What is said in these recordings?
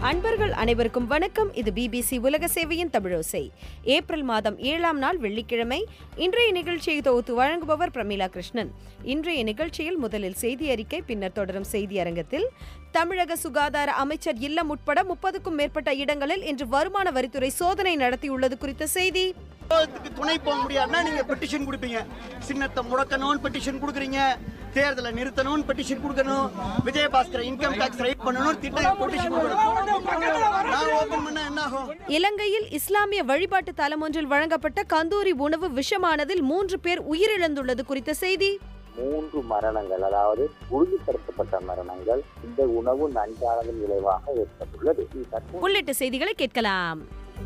அன்பர்கள் அனைவருக்கும் வணக்கம் இது பிபிசி உலக சேவையின் தமிழோசை ஏப்ரல் மாதம் ஏழாம் நாள் வெள்ளிக்கிழமை இன்றைய நிகழ்ச்சியை தொகுத்து வழங்குபவர் பிரமீளா கிருஷ்ணன் இன்றைய நிகழ்ச்சியில் முதலில் செய்தி அறிக்கை பின்னர் தொடரும் செய்தி அரங்கத்தில் தமிழக சுகாதார அமைச்சர் இல்லம் உட்பட முப்பதுக்கும் மேற்பட்ட இடங்களில் இன்று வருமான வரித்துறை சோதனை நடத்தியுள்ளது குறித்த செய்தி விவாதத்துக்கு துணை போக முடியாதுன்னா நீங்க பெட்டிஷன் கொடுப்பீங்க சின்னத்தை முடக்கணும்னு பெட்டிஷன் கொடுக்குறீங்க தேர்தலை நிறுத்தணும்னு பெட்டிஷன் கொடுக்கணும் விஜயபாஸ்கர் இன்கம் டாக்ஸ் ரைட் பண்ணணும் திட்ட பெட்டிஷன் கொடுக்கணும் நான் ஓபன் பண்ணா என்ன ஆகும் இலங்கையில் இஸ்லாமிய வழிபாட்டு தலம் ஒன்றில் வழங்கப்பட்ட கந்தூரி உணவு விஷமானதில் மூன்று பேர் உயிரிழந்துள்ளது குறித்த செய்தி மூன்று மரணங்கள் அதாவது உறுதிப்படுத்தப்பட்ட மரணங்கள் இந்த உணவு நன்றானதன் விளைவாக ஏற்பட்டுள்ளது இது தற்போது உள்ளிட்ட செய்திகளை கேட்கலாம்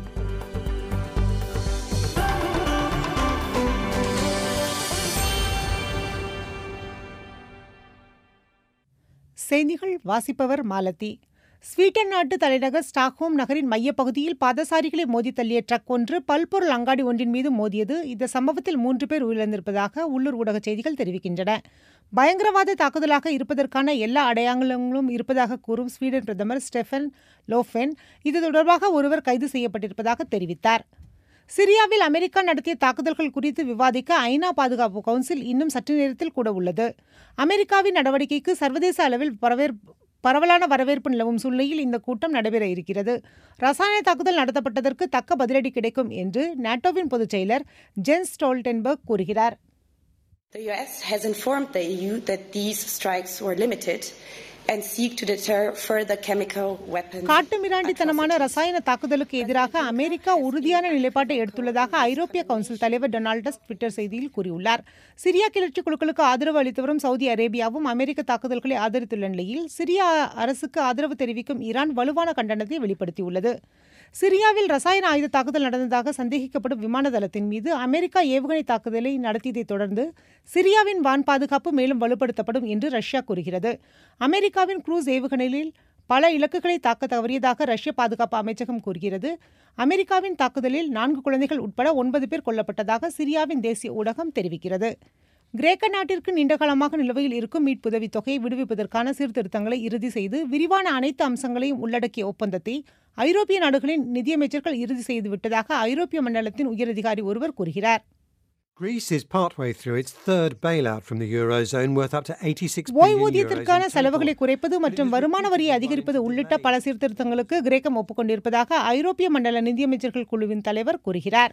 செய்திகள் வாசிப்பவர் மாலதி ஸ்வீடன் நாட்டு தலைநகர் ஸ்டாக்ஹோம் நகரின் மையப்பகுதியில் பாதசாரிகளை மோதி தள்ளிய ட்ரக் ஒன்று பல்பொருள் அங்காடி ஒன்றின் மீது மோதியது இந்த சம்பவத்தில் மூன்று பேர் உயிரிழந்திருப்பதாக உள்ளூர் ஊடக செய்திகள் தெரிவிக்கின்றன பயங்கரவாத தாக்குதலாக இருப்பதற்கான எல்லா அடையாளங்களும் இருப்பதாக கூறும் ஸ்வீடன் பிரதமர் ஸ்டெஃபன் லோஃபென் இது தொடர்பாக ஒருவர் கைது செய்யப்பட்டிருப்பதாக தெரிவித்தார் சிரியாவில் அமெரிக்கா நடத்திய தாக்குதல்கள் குறித்து விவாதிக்க ஐநா பாதுகாப்பு கவுன்சில் இன்னும் சற்று நேரத்தில் கூட உள்ளது அமெரிக்காவின் நடவடிக்கைக்கு சர்வதேச அளவில் வரவேற் பரவலான வரவேற்பு நிலவும் சூழ்நிலையில் இந்த கூட்டம் நடைபெற இருக்கிறது ரசாயன தாக்குதல் நடத்தப்பட்டதற்கு தக்க பதிலடி கிடைக்கும் என்று நாட்டோவின் பொதுச் செயலர் ஜென்ஸ் ஸ்டோல்டன்பர்க் கூறுகிறார் The US has informed the EU that these strikes were limited and seek to deter further chemical weapons. காட்டுமிராண்டித்தனமான ரசாயன தாக்குதலுக்கு எதிராக அமெரிக்கா உறுதியான நிலைப்பாட்டை எடுத்துள்ளதாக ஐரோப்பிய கவுன்சில் தலைவர் டொனால்ட் டஸ்க் ட்விட்டர் செய்தியில் கூறியுள்ளார் சிரியா கிளர்ச்சி குழுக்களுக்கு ஆதரவு அளித்து வரும் சவுதி அரேபியாவும் அமெரிக்க தாக்குதல்களை ஆதரித்துள்ள நிலையில் சிரியா அரசுக்கு ஆதரவு தெரிவிக்கும் ஈரான் வலுவான கண்டனத்தை வெளிப்படுத்தியுள்ளது சிரியாவில் ரசாயன ஆயுத தாக்குதல் நடந்ததாக சந்தேகிக்கப்படும் விமான தளத்தின் மீது அமெரிக்கா ஏவுகணை தாக்குதலை நடத்தியதைத் தொடர்ந்து சிரியாவின் வான் பாதுகாப்பு மேலும் வலுப்படுத்தப்படும் என்று ரஷ்யா கூறுகிறது அமெரிக்காவின் குரூஸ் ஏவுகணையில் பல இலக்குகளை தாக்க தவறியதாக ரஷ்ய பாதுகாப்பு அமைச்சகம் கூறுகிறது அமெரிக்காவின் தாக்குதலில் நான்கு குழந்தைகள் உட்பட ஒன்பது பேர் கொல்லப்பட்டதாக சிரியாவின் தேசிய ஊடகம் தெரிவிக்கிறது கிரேக்க நாட்டிற்கு நீண்டகாலமாக நிலுவையில் இருக்கும் மீட்புதவித் தொகையை விடுவிப்பதற்கான சீர்திருத்தங்களை இறுதி செய்து விரிவான அனைத்து அம்சங்களையும் உள்ளடக்கிய ஒப்பந்தத்தை ஐரோப்பிய நாடுகளின் நிதியமைச்சர்கள் இறுதி செய்துவிட்டதாக ஐரோப்பிய மண்டலத்தின் உயரதிகாரி ஒருவர் கூறுகிறார் Greece is partway through its third bailout from the Eurozone worth up to 86 billion euros ஓய்வூதியத்திற்கான in செலவுகளை total. குறைப்பது மற்றும் வருமான வரியை அதிகரிப்பது உள்ளிட்ட பல சீர்திருத்தங்களுக்கு கிரேக்கம் ஒப்புக்கொண்டிருப்பதாக ஐரோப்பிய மண்டல நிதியமைச்சர்கள் குழுவின் தலைவர் கூறுகிறார்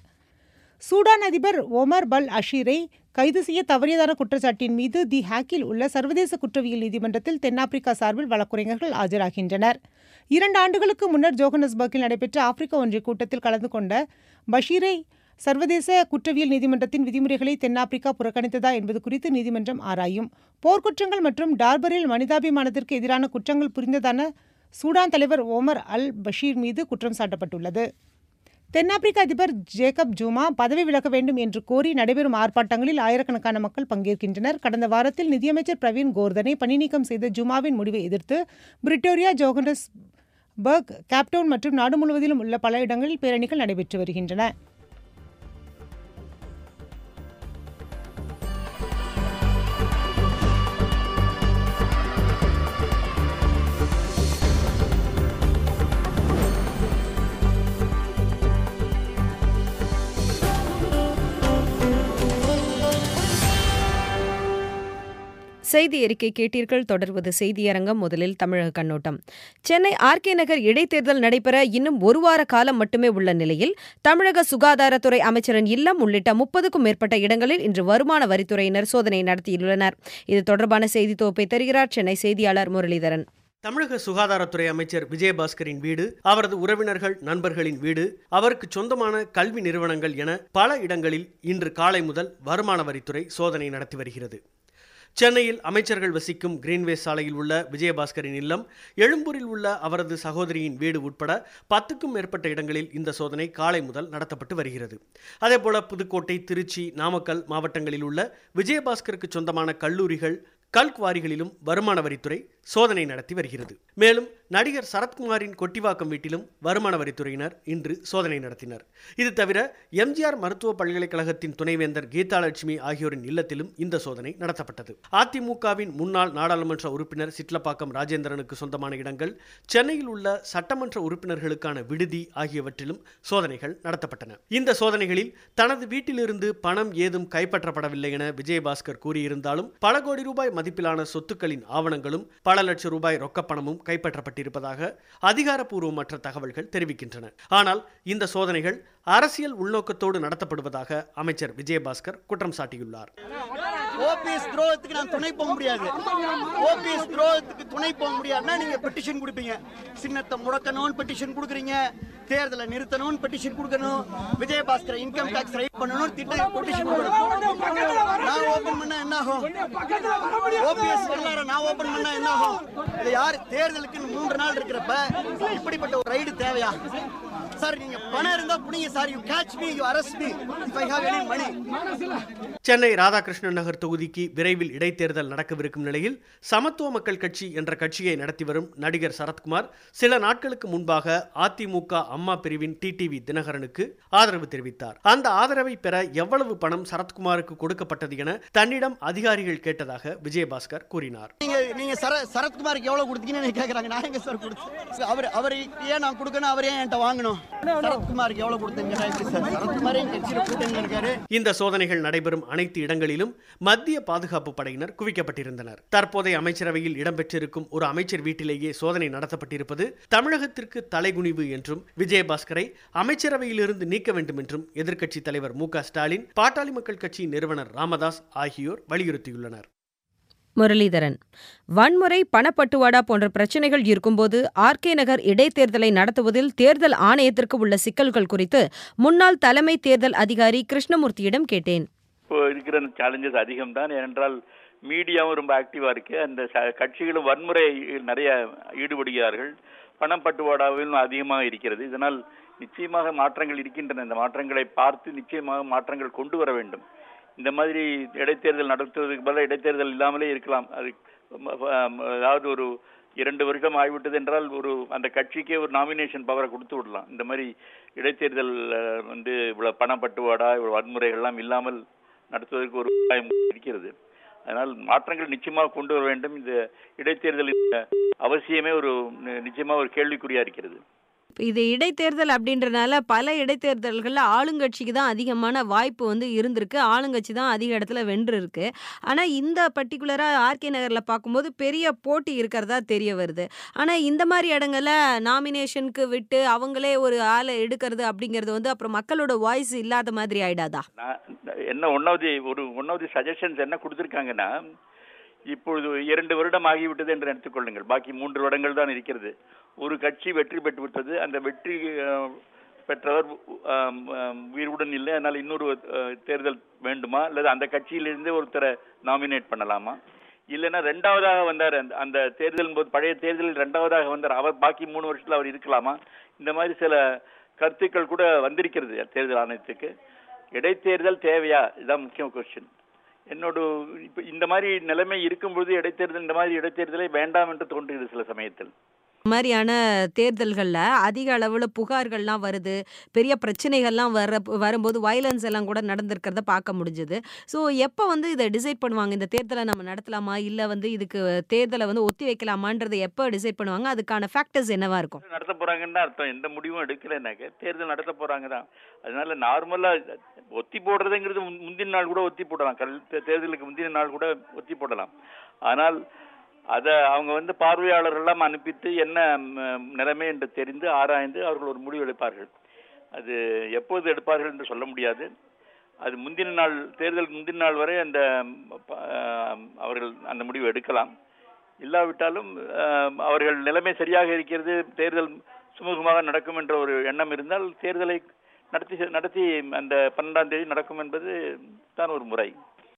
சூடான் அதிபர் ஒமர் பல் அஷீரை கைது செய்ய தவறியதான குற்றச்சாட்டின் மீது தி ஹாக்கில் உள்ள சர்வதேச குற்றவியல் நீதிமன்றத்தில் தென்னாப்பிரிக்கா சார்பில் வழக்குரைஞர்கள் ஆஜராகின்றனர் இரண்டு ஆண்டுகளுக்கு முன்னர் ஜோகனஸ்பர்க்கில் நடைபெற்ற ஆப்பிரிக்க ஒன்றிய கூட்டத்தில் கலந்து கொண்ட பஷீரை சர்வதேச குற்றவியல் நீதிமன்றத்தின் விதிமுறைகளை தென்னாப்பிரிக்கா புறக்கணித்ததா என்பது குறித்து நீதிமன்றம் ஆராயும் போர்க்குற்றங்கள் மற்றும் டார்பரில் மனிதாபிமானத்திற்கு எதிரான குற்றங்கள் புரிந்ததான சூடான் தலைவர் ஓமர் அல் பஷீர் மீது குற்றம் சாட்டப்பட்டுள்ளது தென்னாப்பிரிக்க அதிபர் ஜேக்கப் ஜூமா பதவி விலக வேண்டும் என்று கோரி நடைபெறும் ஆர்ப்பாட்டங்களில் ஆயிரக்கணக்கான மக்கள் பங்கேற்கின்றனர் கடந்த வாரத்தில் நிதியமைச்சர் பிரவீன் கோர்தனை பணிநீக்கம் செய்த ஜூமாவின் முடிவை எதிர்த்து பிரிட்டோரியா ஜோகனஸ் பர்க் கேப்டவுன் மற்றும் நாடு முழுவதிலும் உள்ள பல இடங்களில் பேரணிகள் நடைபெற்று வருகின்றன செய்தி அறிக்கை கேட்டீர்கள் தொடர்வது செய்தியரங்கம் முதலில் தமிழக கண்ணோட்டம் சென்னை ஆர்கே நகர் இடைத்தேர்தல் நடைபெற இன்னும் ஒரு வார காலம் மட்டுமே உள்ள நிலையில் தமிழக சுகாதாரத்துறை அமைச்சரின் இல்லம் உள்ளிட்ட முப்பதுக்கும் மேற்பட்ட இடங்களில் இன்று வருமான வரித்துறையினர் சோதனை நடத்தியுள்ளனர் இது தொடர்பான செய்தி தொகுப்பை தருகிறார் சென்னை செய்தியாளர் முரளிதரன் தமிழக சுகாதாரத்துறை அமைச்சர் விஜயபாஸ்கரின் வீடு அவரது உறவினர்கள் நண்பர்களின் வீடு அவருக்கு சொந்தமான கல்வி நிறுவனங்கள் என பல இடங்களில் இன்று காலை முதல் வருமான வரித்துறை சோதனை நடத்தி வருகிறது சென்னையில் அமைச்சர்கள் வசிக்கும் கிரீன்வே சாலையில் உள்ள விஜயபாஸ்கரின் இல்லம் எழும்பூரில் உள்ள அவரது சகோதரியின் வீடு உட்பட பத்துக்கும் மேற்பட்ட இடங்களில் இந்த சோதனை காலை முதல் நடத்தப்பட்டு வருகிறது அதேபோல புதுக்கோட்டை திருச்சி நாமக்கல் மாவட்டங்களில் உள்ள விஜயபாஸ்கருக்கு சொந்தமான கல்லூரிகள் கல்குவாரிகளிலும் வருமான வரித்துறை சோதனை நடத்தி வருகிறது மேலும் நடிகர் சரத்குமாரின் கொட்டிவாக்கம் வீட்டிலும் வருமான வரித்துறையினர் இன்று சோதனை நடத்தினர் இது தவிர எம்ஜிஆர் மருத்துவ பல்கலைக்கழகத்தின் துணைவேந்தர் கீதாலட்சுமி ஆகியோரின் இல்லத்திலும் இந்த சோதனை நடத்தப்பட்டது அதிமுகவின் முன்னாள் நாடாளுமன்ற உறுப்பினர் சிட்லப்பாக்கம் ராஜேந்திரனுக்கு சொந்தமான இடங்கள் சென்னையில் உள்ள சட்டமன்ற உறுப்பினர்களுக்கான விடுதி ஆகியவற்றிலும் சோதனைகள் நடத்தப்பட்டன இந்த சோதனைகளில் தனது வீட்டிலிருந்து பணம் ஏதும் கைப்பற்றப்படவில்லை என விஜயபாஸ்கர் கூறியிருந்தாலும் பல கோடி ரூபாய் மதிப்பிலான சொத்துக்களின் ஆவணங்களும் பல லட்சம் ரூபாய் ரொக்கப்பணமும் கைப்பற்றப்பட்டிருப்பதாக அதிகாரப்பூர்வமற்ற தகவல்கள் தெரிவிக்கின்றன ஆனால் இந்த சோதனைகள் அரசியல் உள்நோக்கத்தோடு நடத்தப்படுவதாக அமைச்சர் விஜயபாஸ்கர் குற்றம் சாட்டியுள்ளார் ஓபிஎஸ் துரோகத்துக்கு நான் துணை போக முடியாது ஓபிஎஸ் துரோகத்துக்கு துணை போக முடியாதுன்னா நீங்க பெட்டிஷன் கொடுப்பீங்க சின்னத்தை முடக்கணும்னு பெட்டிஷன் கொடுக்குறீங்க தேர்தலை நிறுத்தணும்னு பெட்டிஷன் கொடுக்கணும் விஜயபாஸ்கர் இன்கம் டாக்ஸ் ரைட் பண்ணணும் திட்ட பெட்டிஷன் கொடுக்கணும் நான் ஓபன் பண்ணா என்ன ஆகும் ஓபிஎஸ் வரலாறு நான் ஓபன் பண்ணா என்ன ஆகும் இது யார் தேர்தலுக்கு மூன்று நாள் இருக்கிறப்ப இப்படிப்பட்ட ஒரு ரைடு தேவையா சார் நீங்க பணம் இருந்தா புடிங்க sir you catch me you arrest me if I have any money Chennai Radhakrishnan Nagar தொகுதிக்கு விரைவில் இடைத்தேர்தல் நடக்கவிருக்கும் நிலையில் சமத்துவ மக்கள் கட்சி என்ற கட்சியை நடத்தி வரும் நடிகர் சரத்குமார் சில நாட்களுக்கு முன்பாக அதிமுக அம்மா பிரிவின் டிடிவி தினகரனுக்கு ஆதரவு தெரிவித்தார் அந்த ஆதரவை பெற எவ்வளவு பணம் சரத்குமாருக்கு கொடுக்கப்பட்டது என தன்னிடம் அதிகாரிகள் கேட்டதாக விஜயபாஸ்கர் கூறினார் நீங்க நீங்க சர சரத்குமாருக்கு எவ்வளவு கொடுத்தீங்கன்னு கேக்குறாங்க நான் எங்க சார் கொடுத்தேன் அவர் அவர் ஏன் நான் கொடுக்கணும் அவர் ஏன் என்கிட்ட வாங்கணும் சரத்குமாருக்கு எவ்வளவு கொடுத்தீங்க சார் சரத்குமார் என் கட்சியில கூட்டணி இருக்காரு இந்த சோதனைகள் நடைபெறும் அனைத்து இடங்களிலும் மத்திய பாதுகாப்பு படையினர் குவிக்கப்பட்டிருந்தனர் தற்போதைய அமைச்சரவையில் இடம்பெற்றிருக்கும் ஒரு அமைச்சர் வீட்டிலேயே சோதனை நடத்தப்பட்டிருப்பது தமிழகத்திற்கு தலைகுனிவு என்றும் விஜயபாஸ்கரை அமைச்சரவையிலிருந்து நீக்க வேண்டும் என்றும் எதிர்க்கட்சித் தலைவர் மு க ஸ்டாலின் பாட்டாளி மக்கள் கட்சி நிறுவனர் ராமதாஸ் ஆகியோர் வலியுறுத்தியுள்ளனர் முரளிதரன் வன்முறை பணப்பட்டுவாடா போன்ற பிரச்சனைகள் இருக்கும்போது ஆர்கே நகர் இடைத்தேர்தலை நடத்துவதில் தேர்தல் ஆணையத்திற்கு உள்ள சிக்கல்கள் குறித்து முன்னாள் தலைமை தேர்தல் அதிகாரி கிருஷ்ணமூர்த்தியிடம் கேட்டேன் இப்போ இருக்கிற சேலஞ்சஸ் அதிகம் தான் ஏனென்றால் மீடியாவும் ரொம்ப ஆக்டிவா இருக்கு அந்த ச- கட்சிகளும் வன்முறை நிறைய ஈடுபடுகிறார்கள் பணம் பட்டுவாடாவிலும் அதிகமாக இருக்கிறது இதனால் நிச்சயமாக மாற்றங்கள் இருக்கின்றன இந்த மாற்றங்களை பார்த்து நிச்சயமாக மாற்றங்கள் கொண்டு வர வேண்டும் இந்த மாதிரி இடைத்தேர்தல் நடத்துவதற்கு பதிலாக இடைத்தேர்தல் இல்லாமலே இருக்கலாம் அது ம- ம- அதாவது ஒரு இரண்டு வருஷம் ஆகிவிட்டது என்றால் ஒரு அந்த கட்சிக்கே ஒரு நாமினேஷன் பவரை கொடுத்து விடலாம் இந்த மாதிரி இடைத்தேர்தல் அஹ், வந்து இவ்வளவு பணம் பட்டுவாடா இவ்வளவு வன்முறைகள்லாம் இல்லாமல் நடத்துவதற்கு ஒரு உபாயம் இருக்கிறது அதனால் மாற்றங்கள் நிச்சயமாக கொண்டு வர வேண்டும் இந்த இடைத்தேர்தலின் அவசியமே ஒரு நி- நிச்சயமா ஒரு கேள்விக்குறியா இருக்கிறது இது இடைத்தேர்தல் அப்படின்றனால பல இடைத்தேர்தல்களில் ஆளுங்கட்சிக்கு தான் அதிகமான வாய்ப்பு வந்து இருந்திருக்கு ஆளுங்கட்சி தான் அதிக இடத்துல வென்று இருக்கு ஆனால் இந்த பர்டிகுலராக ஆர்கே நகரில் பார்க்கும்போது பெரிய போட்டி இருக்கிறதா தெரிய வருது ஆனால் இந்த மாதிரி இடங்கள்ல நாமினேஷனுக்கு விட்டு அவங்களே ஒரு ஆளை எடுக்கிறது அப்படிங்கிறது வந்து அப்புறம் மக்களோட வாய்ஸ் இல்லாத மாதிரி ஆயிடாதா நான் என்ன ஒன் ஆஃப் தி ஒரு ஒன் ஆஃப் தி சஜஷன்ஸ் என்ன கொடுத்திருக்காங்கன்னா இப்பொழுது இரண்டு வருடம் ஆகிவிட்டது என்று எடுத்துக்கொள்ளுங்கள் பாக்கி மூன்று வருடங்கள் தான் இருக்கிறது ஒரு கட்சி வெற்றி பெற்று விட்டது அந்த வெற்றி அஹ், பெற்றவர் ஆம், ஆம், உயிருடன் இல்லை அதனால் இன்னொரு அஹ், தேர்தல் வேண்டுமா அல்லது அந்த கட்சியிலிருந்து ஒருத்தரை நாமினேட் பண்ணலாமா இல்லைன்னா ரெண்டாவதாக வந்தார் அந்த- அந்த தேர்தல் போது பழைய தேர்தலில் ரெண்டாவதாக வந்தார் அவர் பாக்கி மூணு வருஷத்துல அவர் இருக்கலாமா இந்த மாதிரி சில கருத்துக்கள் கூட வந்திருக்கிறது தேர்தல் ஆணையத்துக்கு இடைத்தேர்தல் தேவையா இதுதான் முக்கிய கொஸ்டின் என்னோட இப்ப இந்த மாதிரி நிலைமை இருக்கும்பொழுது இடைத்தேர்தல் இந்த மாதிரி இடைத்தேர்தலை வேண்டாம் என்று தோன்றுகிறது சில சமயத்தில் இந்த மாதிரியான தேர்தல்களில் அதிக அளவில் புகார்கள்லாம் வருது பெரிய பிரச்சனைகள்லாம் வர வரும்போது வயலன்ஸ் எல்லாம் கூட நடந்திருக்கிறத பார்க்க முடிஞ்சுது ஸோ எப்போ வந்து இதை டிசைட் பண்ணுவாங்க இந்த தேர்தலை நம்ம நடத்தலாமா இல்லை வந்து இதுக்கு தேர்தலை வந்து ஒத்தி வைக்கலாமான்றதை எப்போ டிசைட் பண்ணுவாங்க அதுக்கான ஃபேக்டர்ஸ் என்னவா இருக்கும் நடத்த போறாங்கன்னு அர்த்தம் எந்த முடிவும் எடுக்கலைனாக்க தேர்தல் நடத்த போறாங்க தான் அதனால நார்மலா ஒத்தி போடுறதுங்கிறது முன்- முந்தின நாள் கூட ஒத்தி போடலாம் கல் தே- தேர்தலுக்கு முந்தின நாள் கூட ஒத்தி போடலாம் ஆனால் அத அவங்க வந்து பார்வையாளர்கள் எல்லாம் அனுப்பித்து என்ன ம், நிலைமை என்று தெரிந்து ஆராய்ந்து அவர்கள் ஒரு முடிவு எடுப்பார்கள் அது எப்போது எடுப்பார்கள் என்று சொல்ல முடியாது அது முந்தின நாள் தேர்தலுக்கு முந்தின நாள் வரை அந்த ம், ப- ஆம், அவர்கள் அந்த முடிவு எடுக்கலாம் இல்லாவிட்டாலும் ஆம், அவர்கள் நிலைமை சரியாக இருக்கிறது தேர்தல் சுமூகமாக நடக்கும் என்ற ஒரு எண்ணம் இருந்தால் தேர்தலை நடத்தி நடத்தி அந்த பன்னெண்டாம் தேதி நடக்கும் என்பது தான் ஒரு முறை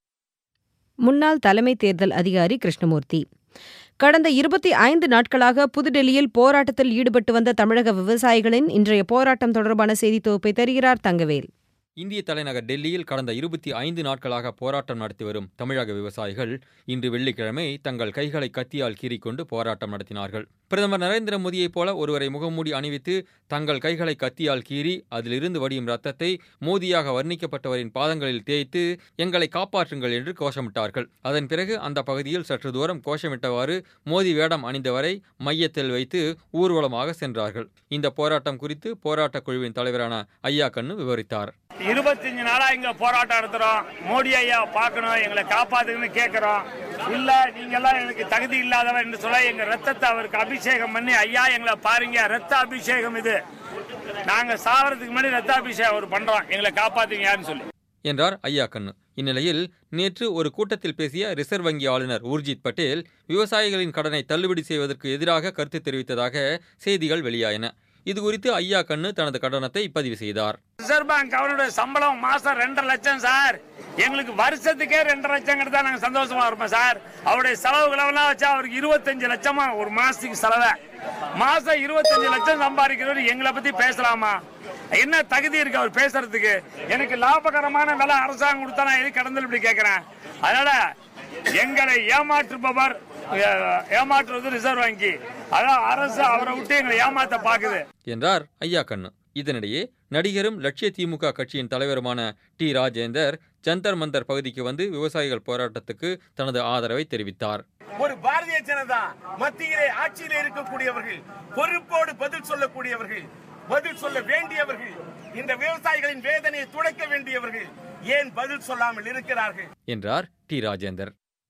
முன்னாள் தலைமை தேர்தல் அதிகாரி கிருஷ்ணமூர்த்தி கடந்த இருபத்தி ஐந்து நாட்களாக புதுடெல்லியில் போராட்டத்தில் ஈடுபட்டு வந்த தமிழக விவசாயிகளின் இன்றைய போராட்டம் தொடர்பான செய்தி தொகுப்பை தருகிறார் தங்கவேல் இந்திய தலைநகர் டெல்லியில் கடந்த இருபத்தி ஐந்து நாட்களாக போராட்டம் நடத்தி வரும் தமிழக விவசாயிகள் இன்று வெள்ளிக்கிழமை தங்கள் கைகளை கத்தியால் கீறிக்கொண்டு போராட்டம் நடத்தினார்கள் பிரதமர் நரேந்திர மோடியைப் போல ஒருவரை முகமூடி அணிவித்து தங்கள் கைகளை கத்தியால் கீறி அதிலிருந்து வடியும் ரத்தத்தை மோதியாக வர்ணிக்கப்பட்டவரின் பாதங்களில் தேய்த்து எங்களை காப்பாற்றுங்கள் என்று கோஷமிட்டார்கள் அதன் பிறகு அந்த பகுதியில் சற்று தூரம் கோஷமிட்டவாறு மோதி வேடம் அணிந்தவரை மையத்தில் வைத்து ஊர்வலமாக சென்றார்கள் இந்த போராட்டம் குறித்து போராட்டக் குழுவின் தலைவரான ஐயா கண்ணு விவரித்தார் இருபத்தஞ்சு நாளா இங்க போராட்டம் நடத்துறோம் மோடி ஐயா பார்க்கணும் எங்களை காப்பாத்துக்கன்னு கேட்கிறோம் இல்ல நீங்க எல்லாம் எனக்கு தகுதி இல்லாதவர் என்று சொல்ல எங்க ரத்தத்தை அவருக்கு அபிஷேகம் பண்ணி ஐயா எங்களை பாருங்க ரத்த அபிஷேகம் இது நாங்க சாவறதுக்கு முன்னாடி ரத்த அபிஷேகம் அவர் பண்றோம் எங்களை காப்பாத்துங்க யாருன்னு சொல்லி என்றார் ஐயா கண்ணு இந்நிலையில் நேற்று ஒரு கூட்டத்தில் பேசிய ரிசர்வ் வங்கி ஆளுநர் ஊர்ஜித் பட்டேல் விவசாயிகளின் கடனை தள்ளுபடி செய்வதற்கு எதிராக கருத்து தெரிவித்ததாக செய்திகள் வெளியாயின இதுகுறித்து ஐயா கண்ணு தனது கண்டனத்தை பதிவு செய்தார் ரிசர்வ் பேங்க் அவருடைய சம்பளம் மாசம் ரெண்டரை லட்சம் சார் எங்களுக்கு வருஷத்துக்கே ரெண்டரை லட்சம் கிடைத்தா நாங்க சந்தோஷமா இருப்போம் சார் அவருடைய செலவு கிளவெல்லாம் வச்சா அவருக்கு இருபத்தஞ்சு லட்சமா ஒரு மாசத்துக்கு செலவை மாசம் இருபத்தஞ்சு லட்சம் சம்பாதிக்கிறவர் எங்களை பத்தி பேசலாமா என்ன தகுதி இருக்கு அவர் பேசுறதுக்கு எனக்கு லாபகரமான விலை அரசாங்கம் கொடுத்தா நான் எது கடந்தல் இப்படி கேட்கிறேன் அதனால எங்களை ஏமாற்றுபவர் அஹ், ஏமாற்றுவது ரிசர்வ் வங்கி அதான் அரசு அவரை விட்டு எங்களை ஏமாத்த பாக்குது என்றார் ஐயா கண்ணு இதனிடையே நடிகரும் லட்சிய திமுக கட்சியின் தலைவருமான டி ராஜேந்தர் ஜந்தர் மந்தர் பகுதிக்கு வந்து விவசாயிகள் போராட்டத்துக்கு தனது ஆதரவை தெரிவித்தார் ஒரு பாரதிய ஜனதா மத்தியிலே ஆட்சியிலே இருக்கக்கூடியவர்கள் பொறுப்போடு பதில் சொல்லக்கூடியவர்கள் பதில் சொல்ல வேண்டியவர்கள் இந்த விவசாயிகளின் வேதனையை துடைக்க வேண்டியவர்கள் ஏன் பதில் சொல்லாமல் இருக்கிறார்கள் என்றார் டி ராஜேந்தர்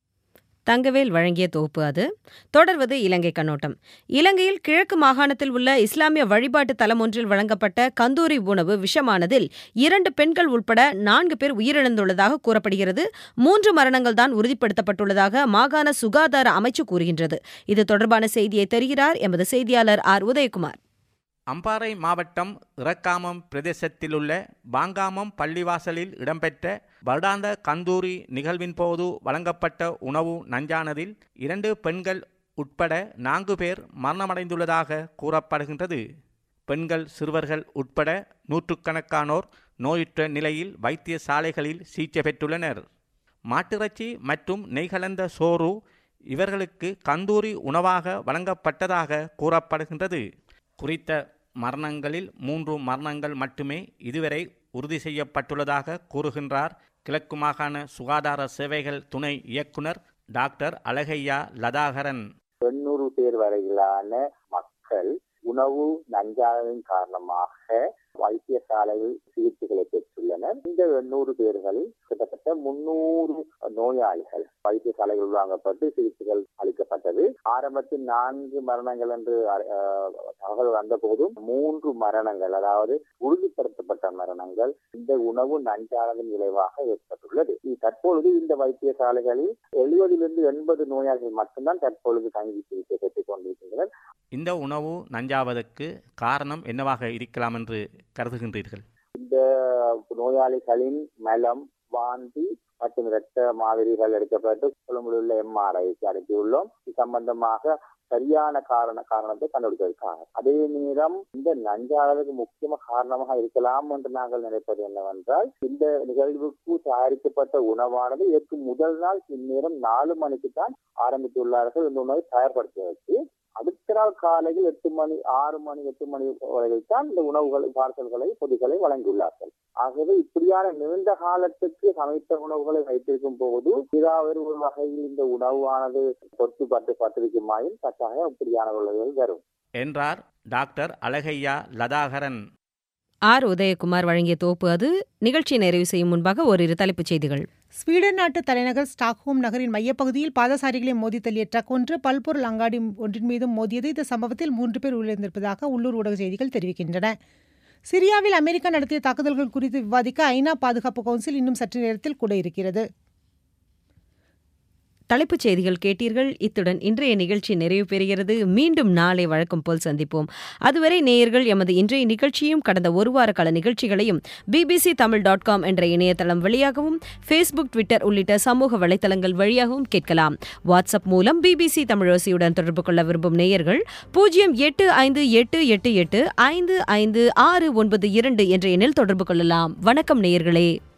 தங்கவேல் வழங்கிய தொகுப்பு அது தொடர்வது இலங்கை கண்ணோட்டம் இலங்கையில் கிழக்கு மாகாணத்தில் உள்ள இஸ்லாமிய வழிபாட்டு தலம் ஒன்றில் வழங்கப்பட்ட கந்தூரி உணவு விஷமானதில் இரண்டு பெண்கள் உட்பட நான்கு பேர் உயிரிழந்துள்ளதாக கூறப்படுகிறது மூன்று மரணங்கள் தான் உறுதிப்படுத்தப்பட்டுள்ளதாக மாகாண சுகாதார அமைச்சு கூறுகின்றது இது தொடர்பான செய்தியை தருகிறார் எமது செய்தியாளர் ஆர் உதயகுமார் அம்பாறை மாவட்டம் இறக்காமம் பிரதேசத்திலுள்ள பாங்காமம் பள்ளிவாசலில் இடம்பெற்ற வருடாந்த கந்தூரி நிகழ்வின் போது வழங்கப்பட்ட உணவு நஞ்சானதில் இரண்டு பெண்கள் உட்பட நான்கு பேர் மரணமடைந்துள்ளதாக கூறப்படுகின்றது பெண்கள் சிறுவர்கள் உட்பட நூற்றுக்கணக்கானோர் நோயுற்ற நிலையில் வைத்தியசாலைகளில் சிகிச்சை பெற்றுள்ளனர் மாட்டிறைச்சி மற்றும் நெய் கலந்த சோறு இவர்களுக்கு கந்தூரி உணவாக வழங்கப்பட்டதாக கூறப்படுகின்றது குறித்த மரணங்களில் மூன்று மரணங்கள் மட்டுமே இதுவரை உறுதி செய்யப்பட்டுள்ளதாக கூறுகின்றார் கிழக்கு மாகாண சுகாதார சேவைகள் துணை இயக்குனர் டாக்டர் அழகையா லதாகரன் எண்ணூறு பேர் வரையிலான மக்கள் உணவு நஞ்சானதின் காரணமாக வைத்தியசாலையில் சிகிச்சைகளை பெற்றுள்ளனர் இந்த எண்ணூறு பேர்களில் கிட்டத்தட்ட முன்னூறு நோயாளிகள் வைத்தியசாலைகள் உள்வாங்கப்பட்டு சிகிச்சைகள் அளிக்கப்பட்டது ஆரம்பத்தில் நான்கு மரணங்கள் என்று அஹ், தகவல் வந்த போதும் மூன்று மரணங்கள் அதாவது உறுதிப்படுத்தப்பட்ட மரணங்கள் இந்த உணவு நஞ்சானதின் விளைவாக ஏற்பட்டுள்ளது இது தற்பொழுது இந்த வைத்தியசாலைகளில் எழுபதிலிருந்து எண்பது நோயாளிகள் மட்டும்தான் தற்பொழுது தங்கி சிகிச்சை பெற்றுக் கொண்டிருக்கின்றனர் இந்த உணவு நஞ்சாவதற்கு காரணம் என்னவாக இருக்கலாம் என்று கருதுகின்றீர்கள் இந்த நோயாளிகளின் மலம் வாந்தி மற்றும் இரத்த மாதிரிகள் எடுக்கப்பட்டு கொழும்பில் உள்ள எம்ஆர்ஐக்கு அனுப்பியுள்ளோம் இது சம்பந்தமாக சரியான காரண காரணத்தை கண்டுபிடிப்பதற்காக அதே நேரம் இந்த நஞ்சானதுக்கு முக்கியமாக காரணமாக இருக்கலாம் என்று நாங்கள் நினைப்பது என்னவென்றால் இந்த நிகழ்வுக்கு தயாரிக்கப்பட்ட உணவானது இதற்கு முதல் நாள் இந்நேரம் நாலு மணிக்கு தான் ஆரம்பித்துள்ளார்கள் இந்த உணவை தயார்படுத்துவதற்கு அடுத்த நாள் காலையில் எட்டு மணி ஆறு மணி எட்டு மணி வரையில் தான் இந்த உணவுகளை பார்சல்களை பொதிகளை வழங்கியுள்ளார்கள் ஆகவே இப்படியான நீண்ட காலத்துக்கு சமைத்த உணவுகளை வைத்திருக்கும் போது ஏதாவது ஒரு வகையில் இந்த உணவானது தொற்று பட்டு பட்டிருக்குமாயின் கட்டாயம் இப்படியான விளைவுகள் வரும் என்றார் டாக்டர் அழகையா லதாகரன் ஆர் உதயகுமார் வழங்கிய தொகுப்பு அது நிகழ்ச்சியை நிறைவு செய்யும் முன்பாக ஓரிரு தலைப்புச் செய்திகள் ஸ்வீடன் நாட்டு தலைநகர் ஸ்டாக்ஹோம் நகரின் மையப்பகுதியில் பாதசாரிகளை மோதி தள்ளிய ட்ரக் ஒன்று பல்பொருள் அங்காடி ஒன்றின் மீதும் மோதியது இந்த சம்பவத்தில் மூன்று பேர் உயிரிழந்திருப்பதாக உள்ளூர் ஊடக செய்திகள் தெரிவிக்கின்றன சிரியாவில் அமெரிக்கா நடத்திய தாக்குதல்கள் குறித்து விவாதிக்க ஐநா பாதுகாப்பு கவுன்சில் இன்னும் சற்று நேரத்தில் கூட இருக்கிறது தலைப்புச் செய்திகள் கேட்டீர்கள் இத்துடன் இன்றைய நிகழ்ச்சி நிறைவு பெறுகிறது மீண்டும் நாளை வழக்கம் போல் சந்திப்போம் அதுவரை நேயர்கள் எமது இன்றைய நிகழ்ச்சியும் கடந்த ஒரு வார கால நிகழ்ச்சிகளையும் பிபிசி தமிழ் டாட் காம் என்ற இணையதளம் வழியாகவும் ஃபேஸ்புக் ட்விட்டர் உள்ளிட்ட சமூக வலைதளங்கள் வழியாகவும் கேட்கலாம் வாட்ஸ்அப் மூலம் பிபிசி தமிழோசியுடன் தொடர்பு கொள்ள விரும்பும் நேயர்கள் பூஜ்ஜியம் எட்டு ஐந்து எட்டு எட்டு எட்டு ஐந்து ஐந்து ஆறு ஒன்பது இரண்டு என்ற எண்ணில் தொடர்பு கொள்ளலாம் வணக்கம் நேயர்களே